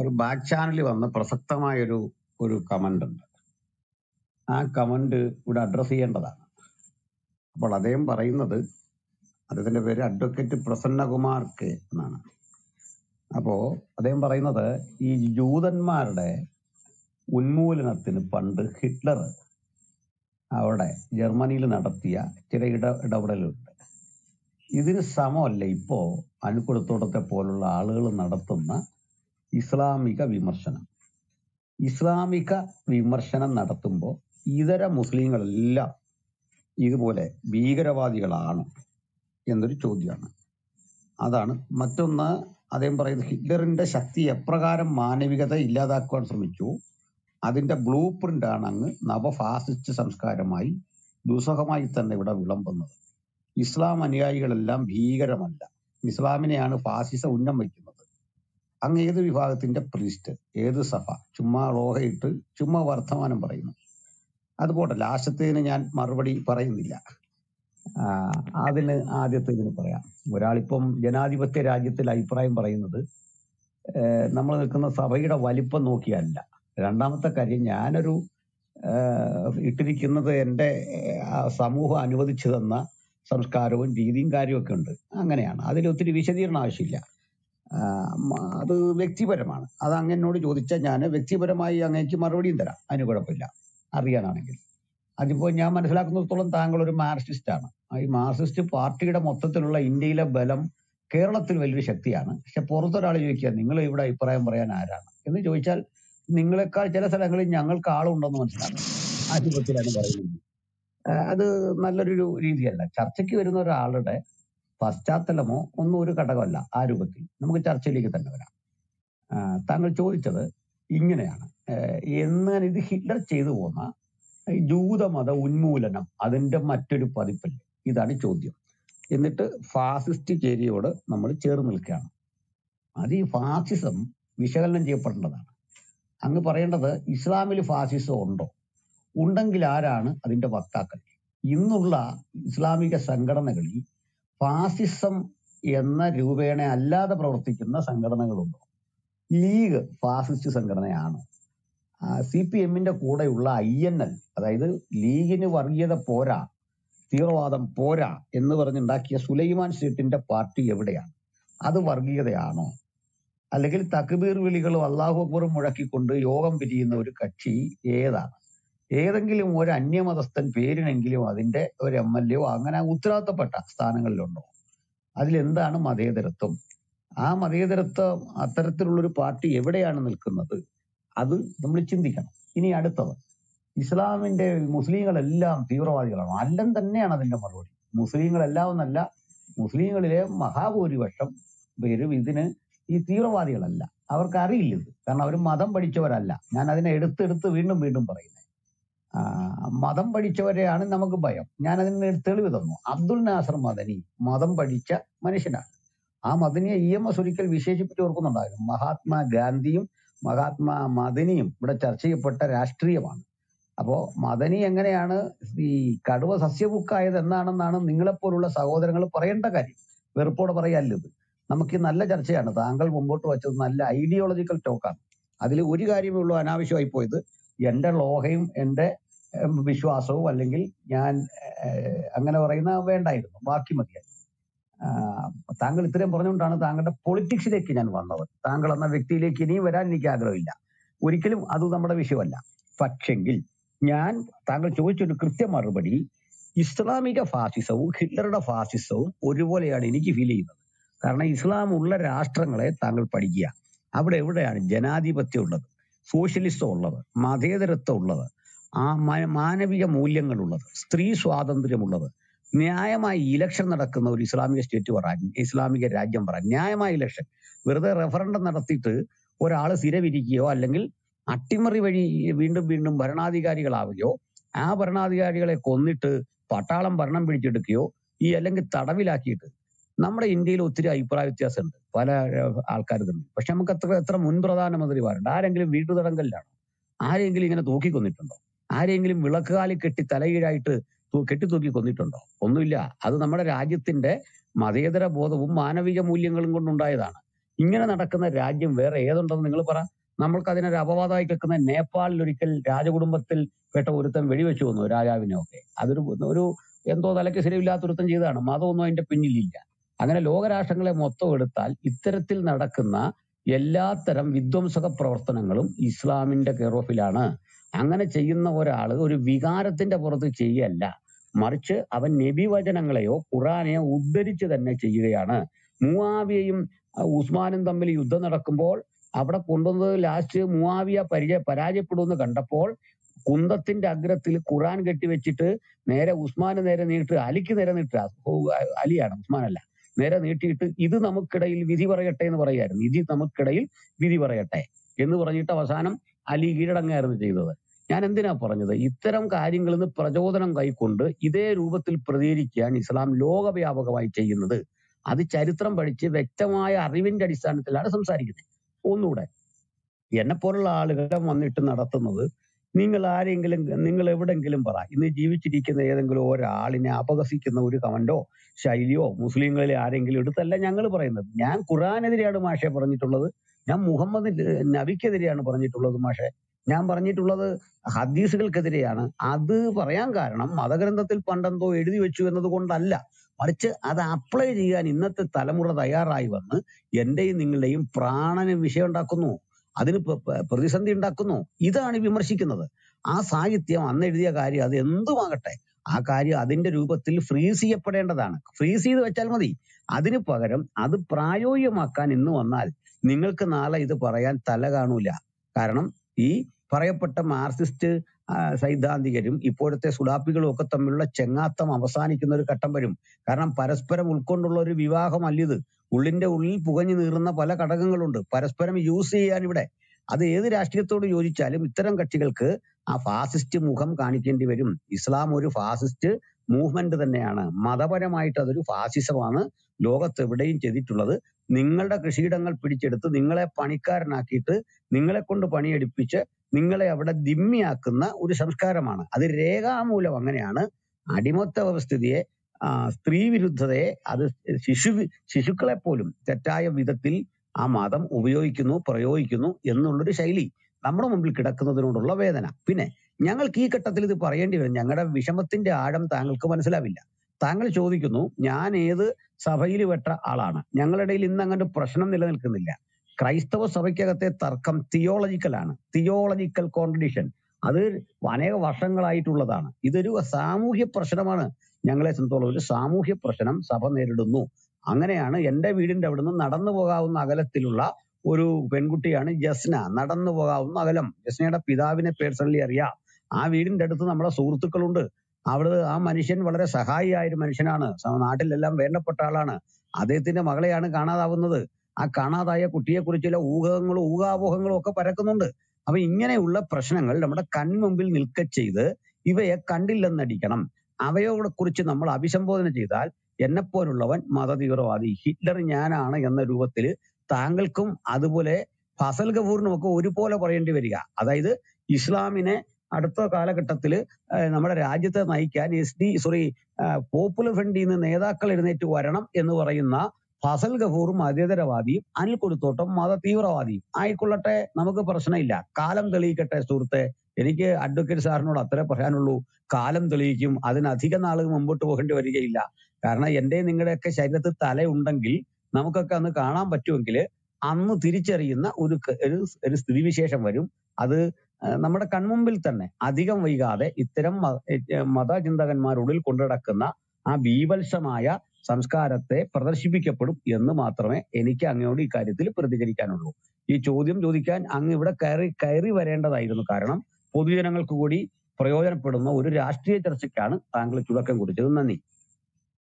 ഒരു ബാക്ക് ചാനലിൽ വന്ന പ്രസക്തമായ ഒരു ഒരു കമന്റ് ഉണ്ട് ആ കമന്റ് ഇവിടെ അഡ്രസ് ചെയ്യേണ്ടതാണ് അപ്പോൾ അദ്ദേഹം പറയുന്നത് അദ്ദേഹത്തിന്റെ പേര് അഡ്വക്കേറ്റ് പ്രസന്നകുമാർ കെ എന്നാണ് അപ്പോ അദ്ദേഹം പറയുന്നത് ഈ ജൂതന്മാരുടെ ഉന്മൂലനത്തിന് പണ്ട് ഹിറ്റ്ലർ അവിടെ ജർമ്മനിയിൽ നടത്തിയ ചില ഇട ഇടപെടലുണ്ട് ഇതിന് സമമല്ല ഇപ്പോ അണുക്കുളത്തോടത്തെ പോലുള്ള ആളുകൾ നടത്തുന്ന ഇസ്ലാമിക വിമർശനം ഇസ്ലാമിക വിമർശനം നടത്തുമ്പോൾ ഇതര മുസ്ലിങ്ങളെല്ലാം ഇതുപോലെ ഭീകരവാദികളാണോ എന്നൊരു ചോദ്യമാണ് അതാണ് മറ്റൊന്ന് അദ്ദേഹം പറയുന്നത് ഹിറ്റ്ലറിന്റെ ശക്തി എപ്രകാരം മാനവികത ഇല്ലാതാക്കുവാൻ ശ്രമിച്ചു അതിന്റെ ബ്ലൂ പ്രിന്റ് ആണ് അങ്ങ് നവഫാസിസ്റ്റ് സംസ്കാരമായി ദുസ്സഹമായി തന്നെ ഇവിടെ വിളമ്പുന്നത് ഇസ്ലാം അനുയായികളെല്ലാം ഭീകരമല്ല ഇസ്ലാമിനെയാണ് ഫാസിസ ഉന്നം വയ്ക്കുന്നത് അങ്ങ് ഏത് വിഭാഗത്തിന്റെ പ്രീസ്റ്റ് ഏത് സഭ ചുമ്മാ ലോഹയിട്ട് ചുമ്മാ വർത്തമാനം പറയുന്നു അതുപോട്ടെ ലാസ്റ്റത്തേന് ഞാൻ മറുപടി പറയുന്നില്ല ആ, അതിന് ആദ്യത്തെ ഇതിന് പറയാം ഒരാളിപ്പം ജനാധിപത്യ രാജ്യത്തിൽ അഭിപ്രായം പറയുന്നത് നമ്മൾ നിൽക്കുന്ന സഭയുടെ വലിപ്പം നോക്കിയല്ല രണ്ടാമത്തെ കാര്യം ഞാനൊരു ആ, ഇട്ടിരിക്കുന്നത് എൻ്റെ ആ, സമൂഹം അനുവദിച്ചു തന്ന സംസ്കാരവും രീതിയും കാര്യമൊക്കെ ഉണ്ട് അങ്ങനെയാണ് അതിൽ ഒത്തിരി വിശദീകരണം ആവശ്യമില്ല ആ, മ- അത് വ്യക്തിപരമാണ് അത് അങ്ങനോട് ചോദിച്ചാൽ ഞാൻ വ്യക്തിപരമായി അങ്ങേക്ക് മറുപടിയും തരാം അതിന് കുഴപ്പമില്ല അറിയാനാണെങ്കിൽ അതിപ്പോ ഞാൻ മനസ്സിലാക്കുന്നിടത്തോളം താങ്കൾ ഒരു മാർക്സിസ്റ്റ് ആണ് ആ ഈ മാർക്സിസ്റ്റ് പാർട്ടിയുടെ മൊത്തത്തിലുള്ള ഇന്ത്യയിലെ ബലം കേരളത്തിൽ വലിയൊരു ശക്തിയാണ് പക്ഷെ പുറത്തൊരാൾ ചോദിക്കുക നിങ്ങൾ ഇവിടെ അഭിപ്രായം പറയാൻ ആരാണ് എന്ന് ചോദിച്ചാൽ നിങ്ങളെക്കാൾ ചില സ്ഥലങ്ങളിൽ ഞങ്ങൾക്ക് ആളുണ്ടെന്ന് മനസ്സിലാക്കണം ആ രൂപത്തിലാണ് പറയുന്നത് ആ, അത് നല്ലൊരു രീതിയല്ല ചർച്ചയ്ക്ക് വരുന്ന ഒരാളുടെ പശ്ചാത്തലമോ ഒന്നും ഒരു ഘടകമല്ല ആ രൂപത്തിൽ നമുക്ക് ചർച്ചയിലേക്ക് തന്നെ വരാം ആ, താങ്കൾ ചോദിച്ചത് ഇങ്ങനെയാണ് ഏഹ് എന്നാൽ ഇത് ഹിറ്റ്ലർ ചെയ്തു പോന്ന ഈ ജൂതമത ഉന്മൂലനം അതിന്റെ മറ്റൊരു പതിപ്പല്ലേ ഇതാണ് ചോദ്യം എന്നിട്ട് ഫാസിസ്റ്റ് ചേരിയോട് നമ്മൾ ചേർന്ന് നിൽക്കുകയാണ് അത് ഈ ഫാസിസം വിശകലനം ചെയ്യപ്പെടേണ്ടതാണ് അങ്ങ് പറയേണ്ടത് ഇസ്ലാമിൽ ഫാസിസം ഉണ്ടോ ഉണ്ടെങ്കിൽ ആരാണ് അതിന്റെ വക്താക്കൾ ഇന്നുള്ള ഇസ്ലാമിക സംഘടനകളിൽ ഫാസിസം എന്ന രൂപേണ അല്ലാതെ പ്രവർത്തിക്കുന്ന സംഘടനകളുണ്ടോ ലീഗ് ഫാസിസ്റ്റ് സംഘടനയാണ് സി പി എമ്മിന്റെ കൂടെയുള്ള ഐ എൻ എൽ അതായത് ലീഗിന് വർഗീയത പോരാ തീവ്രവാദം പോരാ എന്ന് പറഞ്ഞുണ്ടാക്കിയ സുലൈമാൻ സീട്ടിന്റെ പാർട്ടി എവിടെയാണ് അത് വർഗീയതയാണോ അല്ലെങ്കിൽ തക്ബീർ വിളികളും അള്ളാഹു അക്ബറും മുഴക്കിക്കൊണ്ട് യോഗം പിരിയുന്ന ഒരു കക്ഷി ഏതാണ് ഏതെങ്കിലും ഒരു അന്യമതസ്ഥൻ പേരിനെങ്കിലും അതിന്റെ ഒരു എം എൽ എയോ അങ്ങനെ ഉത്തരവാദിത്തപ്പെട്ട സ്ഥാനങ്ങളിലുണ്ടോ അതിലെന്താണ് മതേതരത്വം ആ മതേതരത്വം അത്തരത്തിലുള്ള ഒരു പാർട്ടി എവിടെയാണ് നിൽക്കുന്നത് അത് നമ്മൾ ചിന്തിക്കണം ഇനി അടുത്തത് ഇസ്ലാമിന്റെ മുസ്ലിങ്ങളെല്ലാം തീവ്രവാദികളാണോ അല്ലം തന്നെയാണ് അതിന്റെ മറുപടി മുസ്ലിങ്ങളെല്ലാം എന്നല്ല മുസ്ലിങ്ങളിലെ മഹാഭൂരിപക്ഷം പേരും ഇതിന് ഈ തീവ്രവാദികളല്ല അവർക്ക് അറിയില്ല ഇത് കാരണം അവർ മതം പഠിച്ചവരല്ല ഞാൻ അതിനെ എടുത്തെടുത്ത് വീണ്ടും വീണ്ടും പറയുന്നത് ആ, മതം പഠിച്ചവരെയാണ് നമുക്ക് ഭയം ഞാൻ അതിന് തെളിവ് തന്നു അബ്ദുൽ നാസർ മദനി മതം പഠിച്ച മനുഷ്യനാണ് ആ മദനിയെ ഇ എം എസ് ഒരിക്കൽ വിശേഷിപ്പിച്ച് ഓർക്കുന്നുണ്ടായിരുന്നു മഹാത്മാ ഗാന്ധിയും മഹാത്മാ മദനിയും ഇവിടെ ചർച്ച ചെയ്യപ്പെട്ട രാഷ്ട്രീയമാണ് അപ്പോ മദനി എങ്ങനെയാണ് ഈ കടുവ സസ്യബുക്കായത് എന്നാണെന്നാണ് നിങ്ങളെപ്പോലുള്ള സഹോദരങ്ങൾ പറയേണ്ട കാര്യം വെറുപ്പോടെ പറയാല്ല ഇത് നമുക്ക് ഈ നല്ല ചർച്ചയാണ് താങ്കൾ മുമ്പോട്ട് വച്ചത് നല്ല ഐഡിയോളജിക്കൽ ടോക്കാണ് അതിൽ ഒരു കാര്യമേ ഉള്ളൂ അനാവശ്യമായി പോയത് എന്റെ ലോഹയും എന്റെ ഏഹ്, വിശ്വാസവും അല്ലെങ്കിൽ ഞാൻ ഏഹ്, അങ്ങനെ പറയുന്ന വേണ്ടായിരുന്നു ബാക്കി മതിയായിരുന്നു ആഹ്, താങ്കൾ ഇത്രയും പറഞ്ഞുകൊണ്ടാണ് താങ്കളുടെ പൊളിറ്റിക്സിലേക്ക് ഞാൻ വന്നത് താങ്കൾ എന്ന വ്യക്തിയിലേക്ക് ഇനിയും വരാൻ എനിക്ക് ആഗ്രഹമില്ല ഒരിക്കലും അത് നമ്മുടെ വിഷയമല്ല പക്ഷെങ്കിൽ ഞാൻ താങ്കൾ ചോദിച്ചൊരു കൃത്യ മറുപടി ഇസ്ലാമിക ഫാസിസവും ഹിറ്റ്ലറുടെ ഫാസിസവും ഒരുപോലെയാണ് എനിക്ക് ഫീൽ ചെയ്യുന്നത് കാരണം ഇസ്ലാം ഉള്ള രാഷ്ട്രങ്ങളെ താങ്കൾ പഠിക്കുക അവിടെ എവിടെയാണ് ജനാധിപത്യം ഉള്ളത് സോഷ്യലിസം ഉള്ളത് മതേതരത്വം ഉള്ളത് ആ മ- മാനവിക മൂല്യങ്ങളുള്ളത് സ്ത്രീ സ്വാതന്ത്ര്യമുള്ളത് ന്യായമായ ഇലക്ഷൻ നടക്കുന്ന ഒരു ഇസ്ലാമിക സ്റ്റേറ്റ് പറ ഇസ്ലാമിക രാജ്യം പറ ന്യായമായ ഇലക്ഷൻ വെറുതെ റെഫറൻഡം നടത്തിയിട്ട് ഒരാൾ സ്ഥിരവിരിക്കുകയോ അല്ലെങ്കിൽ അട്ടിമറി വഴി വീണ്ടും വീണ്ടും ഭരണാധികാരികളാവുകയോ ആ ഭരണാധികാരികളെ കൊന്നിട്ട് പട്ടാളം ഭരണം പിടിച്ചെടുക്കുകയോ ഈ അല്ലെങ്കിൽ തടവിലാക്കിയിട്ട് നമ്മുടെ ഇന്ത്യയിൽ ഒത്തിരി അഭിപ്രായ വ്യത്യാസമുണ്ട് പല ആൾക്കാർ തന്നെ പക്ഷെ നമുക്ക് എത്ര എത്ര മുൻ പ്രധാനമന്ത്രിമാരുണ്ട് ആരെങ്കിലും വീട്ടുതടങ്കലിലാണോ ആരെങ്കിലും ഇങ്ങനെ തൂക്കിക്കൊന്നിട്ടുണ്ടോ ആരെങ്കിലും വിളക്കുകാലി കെട്ടി തലകീഴായിട്ട് തൂ- കെട്ടിത്തൂക്കി കൊന്നിട്ടുണ്ടോ ഒന്നുമില്ല അത് നമ്മുടെ രാജ്യത്തിന്റെ മതേതര ബോധവും മാനവിക മൂല്യങ്ങളും കൊണ്ടുണ്ടായതാണ് ഇങ്ങനെ നടക്കുന്ന രാജ്യം വേറെ ഏതുണ്ടെന്ന് നിങ്ങൾ പറ നമ്മൾക്ക് അതിനൊരു അപവാദമായി കേൾക്കുന്ന നേപ്പാളിൽ ഒരിക്കൽ രാജകുടുംബത്തിൽ പെട്ട ഒരുത്തൻ വെടിവെച്ചു വന്നു രാജാവിനെ ഒക്കെ അതൊരു ഒരു എന്തോ തലയ്ക്ക് ശരിയില്ലാത്ത ഒരുത്തൻ ചെയ്തതാണ് മതമൊന്നും അതിന്റെ പിന്നിലില്ല അങ്ങനെ ലോകരാഷ്ട്രങ്ങളെ മൊത്തം എടുത്താൽ ഇത്തരത്തിൽ നടക്കുന്ന എല്ലാത്തരം വിധ്വംസക പ്രവർത്തനങ്ങളും ഇസ്ലാമിന്റെ കെയർ ഓഫിലാണ് അങ്ങനെ ചെയ്യുന്ന ഒരാൾ ഒരു വികാരത്തിന്റെ പുറത്ത് ചെയ്യല്ല മറിച്ച് അവൻ നബി വചനങ്ങളെയോ ഖുറാനെയോ ഉദ്ധരിച്ച് തന്നെ ചെയ്യുകയാണ് മൂവാവിയയും അഹ് ഉസ്മാനും തമ്മിൽ യുദ്ധം നടക്കുമ്പോൾ അവിടെ കൊണ്ടുവന്നത് ലാസ്റ്റ് മൂവാവിയ പരിചയ പരാജയപ്പെടുമെന്ന് കണ്ടപ്പോൾ കുന്തത്തിന്റെ അഗ്രത്തിൽ ഖുറാൻ കെട്ടിവെച്ചിട്ട് നേരെ ഉസ്മാന് നേരെ നീട്ട് അലിക്ക് നേരെ നീട്ടുക ഓ, അലിയാണ് ഉസ്മാനല്ല നേരെ നീട്ടിയിട്ട് ഇത് നമുക്കിടയിൽ വിധി പറയട്ടെ എന്ന് പറയായിരുന്നു ഇത് നമുക്കിടയിൽ വിധി പറയട്ടെ എന്ന് പറഞ്ഞിട്ട് അവസാനം അലി കീഴടങ്ങായിരുന്നു ചെയ്തത് ഞാൻ എന്തിനാ പറഞ്ഞത് ഇത്തരം കാര്യങ്ങളിൽ നിന്ന് പ്രചോദനം കൈക്കൊണ്ട് ഇതേ രൂപത്തിൽ പ്രതികരിക്കാൻ ഇസ്ലാം ലോകവ്യാപകമായി ചെയ്യുന്നത് അത് ചരിത്രം പഠിച്ച് വ്യക്തമായ അറിവിന്റെ അടിസ്ഥാനത്തിലാണ് സംസാരിക്കുന്നത് ഒന്നുകൂടെ എന്നെ പോലുള്ള ആളുകളെ വന്നിട്ട് നടത്തുന്നത് നിങ്ങൾ ആരെങ്കിലും നിങ്ങൾ എവിടെങ്കിലും പറ ഇന്ന് ജീവിച്ചിരിക്കുന്ന ഏതെങ്കിലും ഒരാളിനെ അപഹസിക്കുന്ന ഒരു കമന്റോ ശൈലിയോ മുസ്ലിങ്ങളിലെ ആരെങ്കിലും എടുത്തല്ല ഞങ്ങൾ പറയുന്നത് ഞാൻ ഖുറാനെതിരെയാണ് മാഷെ പറഞ്ഞിട്ടുള്ളത് ഞാൻ മുഹമ്മദ് നബിക്കെതിരെയാണ് പറഞ്ഞിട്ടുള്ളത് മാഷെ ഞാൻ പറഞ്ഞിട്ടുള്ളത് ഹദീസുകൾക്കെതിരെയാണ് അത് പറയാൻ കാരണം മതഗ്രന്ഥത്തിൽ പണ്ടെന്തോ എഴുതി വെച്ചു എന്നത് കൊണ്ടല്ല മറിച്ച് അത് അപ്ലൈ ചെയ്യാൻ ഇന്നത്തെ തലമുറ തയ്യാറായി വന്ന് എന്റെയും നിങ്ങളുടെയും പ്രാണന് വിഷയം ഉണ്ടാക്കുന്നു അതിന് പ- പ- പ്രതിസന്ധി ഉണ്ടാക്കുന്നു ഇതാണ് വിമർശിക്കുന്നത് ആ സാഹിത്യം അന്ന് എഴുതിയ കാര്യം അത് എന്തുമാകട്ടെ ആ കാര്യം അതിന്റെ രൂപത്തിൽ ഫ്രീസ് ചെയ്യപ്പെടേണ്ടതാണ് ഫ്രീസ് ചെയ്ത് വെച്ചാൽ മതി അതിന് പകരം അത് പ്രായോഗികമാക്കാൻ ഇന്ന് വന്നാൽ നിങ്ങൾക്ക് നാളെ ഇത് പറയാൻ തല കാണൂല കാരണം ഈ പറയപ്പെട്ട മാർക്സിസ്റ്റ് ആ, സൈദ്ധാന്തികരും ഇപ്പോഴത്തെ സുഡാപ്പികളും ഒക്കെ തമ്മിലുള്ള ചെങ്ങാത്തം അവസാനിക്കുന്ന ഒരു ഘട്ടം വരും കാരണം പരസ്പരം ഉൾക്കൊണ്ടുള്ള ഒരു വിവാഹമല്ല ഇത് ഉള്ളിന്റെ ഉള്ളിൽ പുകഞ്ഞു നീറുന്ന പല ഘടകങ്ങളുണ്ട് പരസ്പരം യൂസ് ചെയ്യാൻ ഇവിടെ അത് ഏത് രാഷ്ട്രീയത്തോട് യോജിച്ചാലും ഇത്തരം കക്ഷികൾക്ക് ആ ഫാസിസ്റ്റ് മുഖം കാണിക്കേണ്ടി വരും ഇസ്ലാം ഒരു ഫാസിസ്റ്റ് മൂവ്മെന്റ് തന്നെയാണ് മതപരമായിട്ട് അതൊരു ഫാസിസമാണ് ലോകത്ത് എവിടെയും ചെയ്തിട്ടുള്ളത് നിങ്ങളുടെ കൃഷിയിടങ്ങൾ പിടിച്ചെടുത്ത് നിങ്ങളെ പണിക്കാരനാക്കിയിട്ട് നിങ്ങളെ കൊണ്ട് പണിയെടുപ്പിച്ച് നിങ്ങളെ അവിടെ ദിമ്മിയാക്കുന്ന ഒരു സംസ്കാരമാണ് അത് രേഖാമൂലം അങ്ങനെയാണ് അടിമത്ത വ്യവസ്ഥിതിയെ ആ, സ്ത്രീ വിരുദ്ധതയെ അത് ശിശു ശിശുക്കളെ പോലും തെറ്റായ വിധത്തിൽ ആ മതം ഉപയോഗിക്കുന്നു പ്രയോഗിക്കുന്നു എന്നുള്ളൊരു ശൈലി നമ്മുടെ മുമ്പിൽ കിടക്കുന്നതിനോടുള്ള വേദന പിന്നെ ഞങ്ങൾക്ക് ഈ ഘട്ടത്തിൽ ഇത് പറയേണ്ടി വരും ഞങ്ങളുടെ വിഷമത്തിന്റെ ആഴം താങ്കൾക്ക് മനസ്സിലാവില്ല താങ്കൾ ചോദിക്കുന്നു ഞാൻ ഏത് സഭയിൽ വെട്ട ആളാണ് ഞങ്ങളുടെ ഇടയിൽ ഇന്ന് അങ്ങനെ പ്രശ്നം നിലനിൽക്കുന്നില്ല ക്രൈസ്തവ സഭയ്ക്കകത്തെ തർക്കം തിയോളജിക്കലാണ് തിയോളജിക്കൽ കോൺട്രഡിഷൻ അത് അനേക വർഷങ്ങളായിട്ടുള്ളതാണ് ഇതൊരു സാമൂഹ്യ പ്രശ്നമാണ് ഞങ്ങളെ സംബന്ധിച്ചോളം ഒരു സാമൂഹ്യ പ്രശ്നം സഭ നേരിടുന്നു അങ്ങനെയാണ് എന്റെ വീടിന്റെ അവിടുന്ന് നടന്നു പോകാവുന്ന അകലത്തിലുള്ള ഒരു പെൺകുട്ടിയാണ് ജസ്ന നടന്നു പോകാവുന്ന അകലം ജസ്നയുടെ പിതാവിനെ പേഴ്സണലി അറിയാം ആ വീടിന്റെ അടുത്ത് നമ്മുടെ സുഹൃത്തുക്കളുണ്ട് അവിടെ ആ മനുഷ്യൻ വളരെ സഹായിയായ ഒരു മനുഷ്യനാണ് സ- നാട്ടിലെല്ലാം വേണ്ടപ്പെട്ട ആളാണ് അദ്ദേഹത്തിന്റെ മകളെയാണ് കാണാതാവുന്നത് ആ കാണാതായ കുട്ടിയെ കുറിച്ചുള്ള ഊഹങ്ങളും ഊഹാപോഹങ്ങളും ഒക്കെ പരക്കുന്നുണ്ട് അപ്പൊ ഇങ്ങനെയുള്ള പ്രശ്നങ്ങൾ നമ്മുടെ കൺമുമ്പിൽ നിൽക്ക ചെയ്ത് ഇവയെ കണ്ടില്ലെന്നടിക്കണം അവയോടെ കുറിച്ച് നമ്മൾ അഭിസംബോധന ചെയ്താൽ എന്നെപ്പോലുള്ളവൻ മതതീവ്രവാദി ഹിറ്റ്ലർ ഞാനാണ് എന്ന രൂപത്തിൽ താങ്കൾക്കും അതുപോലെ ഫസൽ ഗഫൂറിനും ഒക്കെ ഒരുപോലെ പറയേണ്ടി വരിക അതായത് ഇസ്ലാമിനെ അടുത്ത കാലഘട്ടത്തിൽ നമ്മുടെ രാജ്യത്തെ നയിക്കാൻ എസ് ഡി സോറി പോപ്പുലർ ഫ്രണ്ടിൽ നിന്ന് നേതാക്കൾ എഴുന്നേറ്റ് വരണം എന്ന് പറയുന്ന ഫസൽ ഗഫൂർ മതേതരവാദിയും അനിൽ കൊടുത്തോട്ടം മത തീവ്രവാദിയും ആയിക്കൊള്ളട്ടെ നമുക്ക് പ്രശ്നമില്ല കാലം തെളിയിക്കട്ടെ സുഹൃത്തെ എനിക്ക് അഡ്വക്കേറ്റ് സാറിനോട് അത്രേ പറയാനുള്ളൂ കാലം തെളിയിക്കും അതിന് അധിക നാൾ മുമ്പോട്ട് പോകേണ്ടി വരികയില്ല കാരണം എന്റെ നിങ്ങളുടെയൊക്കെ ശരീരത്തിൽ തലയുണ്ടെങ്കിൽ നമുക്കൊക്കെ അന്ന് കാണാൻ പറ്റുമെങ്കിൽ അന്ന് തിരിച്ചറിയുന്ന ഒരു ക- ഒരു ഒരു സ്ഥിതിവിശേഷം വരും അത് ആ, നമ്മുടെ കൺമുമ്പിൽ തന്നെ അധികം വൈകാതെ ഇത്തരം മ- ഏ, മതചിന്തകന്മാരുള്ളിൽ കൊണ്ടുനടക്കുന്ന ആ ബീഭത്സമായ സംസ്കാരത്തെ പ്രദർശിപ്പിക്കപ്പെടും എന്ന് മാത്രമേ എനിക്ക് അങ്ങയോട് ഈ കാര്യത്തിൽ പ്രതികരിക്കാനുള്ളൂ ഈ ചോദ്യം ചോദിക്കാൻ അങ്ങ് ഇവിടെ കയറി കയറി വരേണ്ടതായിരുന്നു കാരണം പൊതുജനങ്ങൾക്ക് കൂടി പ്രയോജനപ്പെടുന്ന ഒരു രാഷ്ട്രീയ ചർച്ചയ്ക്കാണ് താങ്കൾ തുടക്കം കുറിച്ചത് നന്ദി